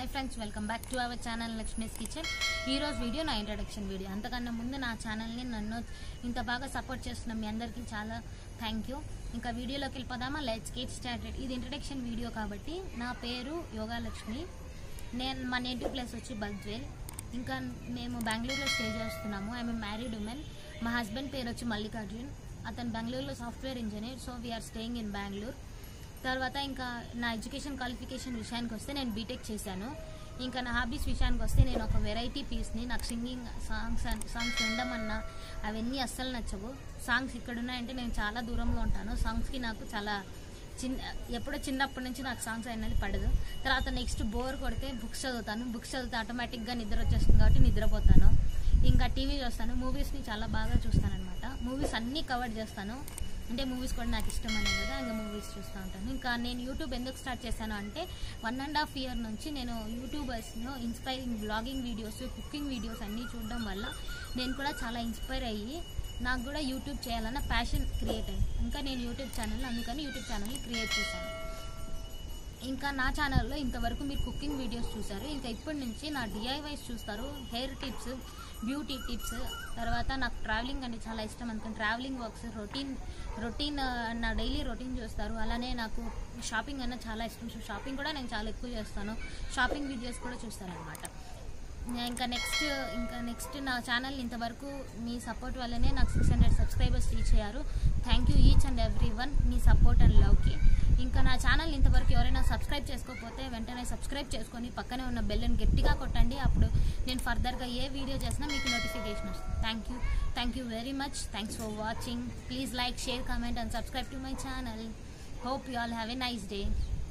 hi friends welcome back to our channel Lakshmi's kitchen ఈ రోజు video నా ఇంట్రడక్షన్ వీడియో అంతకన్నా ముందు నా ఛానల్ని నన్ను ఇంత బాగా సపోర్ట్ చేస్తున్న మీ అందరికీ చాలా థ్యాంక్ యూ ఇంకా వీడియోలోకి వెళ్ళిపోదామా లెట్స్ గెట్ స్టార్టెడ్ ఇది ఇంట్రడక్షన్ వీడియో కాబట్టి నా పేరు యోగా లక్ష్మి నేను మా నేటివ్ ప్లేస్ వచ్చి బద్వేల్ ఇంకా మేము బెంగళూరులో స్టే చేస్తున్నాము ఐఎమ్ మ్యారీడ్ ఉమెన్ మా హస్బెండ్ పేరు వచ్చి మల్లికార్జున్ అతను బెంగళూరులో software engineer so we are staying in Bengaluru తర్వాత ఇంకా నా ఎడ్యుకేషన్ క్వాలిఫికేషన్ విషయానికి వస్తే నేను బీటెక్ చేశాను ఇంకా నా హాబీస్ విషయానికి వస్తే నేను ఒక వెరైటీ పీస్ని నాకు సింగింగ్ సాంగ్స్ సాంగ్స్ ఉండమన్నా అవన్నీ అస్సలు నచ్చవు సాంగ్స్ ఇక్కడ ఉన్నాయంటే నేను చాలా దూరంలో ఉంటాను సాంగ్స్కి నాకు చాలా చిన్న ఎప్పుడో చిన్నప్పటి నుంచి నాకు సాంగ్స్ అనేది పడదు తర్వాత నెక్స్ట్ బోర్ కొడితే బుక్స్ చదువుతాను బుక్స్ చదివితే ఆటోమేటిక్గా నిద్ర వచ్చేస్తుంది కాబట్టి నిద్రపోతాను ఇంకా టీవీ చూస్తాను మూవీస్ని చాలా బాగా చూస్తాను అనమాట మూవీస్ అన్నీ కవర్ చేస్తాను అంటే మూవీస్ కూడా నాకు ఇష్టం అనే కదా ఇంకా మూవీస్ చూస్తూ ఉంటాను ఇంకా నేను యూట్యూబ్ ఎందుకు స్టార్ట్ చేశాను అంటే వన్ అండ్ హాఫ్ ఇయర్ నుంచి నేను యూట్యూబర్స్లో inspiring blogging videos cooking videos అన్నీ చూడడం వల్ల నేను కూడా చాలా ఇన్స్పైర్ అయ్యి నాకు కూడా యూట్యూబ్ చేయాలన్న ప్యాషన్ క్రియేట్ అయింది ఇంకా నేను యూట్యూబ్ ఛానల్ అందుకని యూట్యూబ్ ఛానల్ని క్రియేట్ చేశాను ఇంకా నా ఛానల్లో ఇంతవరకు మీరు కుకింగ్ వీడియోస్ చూసారు ఇంకా ఇప్పటి నుంచి నా డిఐవైస్ చూస్తారు హెయిర్ టిప్స్ బ్యూటీ టిప్స్ తర్వాత నాకు ట్రావెలింగ్ అంటే చాలా ఇష్టం అందుకని ట్రావెలింగ్ వర్క్స్ రొటీన్ రొటీన్ నా డైలీ రొటీన్ చూస్తారు అలానే నాకు షాపింగ్ అన్న చాలా ఇష్టం సో షాపింగ్ కూడా నేను చాలా ఎక్కువ చేస్తాను షాపింగ్ వీడియోస్ కూడా చూస్తాను ఇంకా నెక్స్ట్ ఇంకా నెక్స్ట్ నా ఛానల్ ఇంతవరకు మీ సపోర్ట్ వల్లనే నాకు సిక్స్ హండ్రెడ్ సబ్స్క్రైబర్స్ రీచ్ అయ్యారు thank you each and every one మీ సపోర్ట్ అండ్ లవ్కి ఇంకా నా ఛానల్ ఇంతవరకు ఎవరైనా సబ్స్క్రైబ్ చేసుకోకపోతే వెంటనే సబ్స్క్రైబ్ చేసుకొని పక్కనే ఉన్న బెల్లని గట్టిగా కొట్టండి అప్పుడు నేను ఫర్దర్గా ఏ వీడియో చేసినా మీకు నోటిఫికేషన్ వస్తుంది thank you thank you very much thanks for watching please like share comment and subscribe to my channel hope you all have a nice day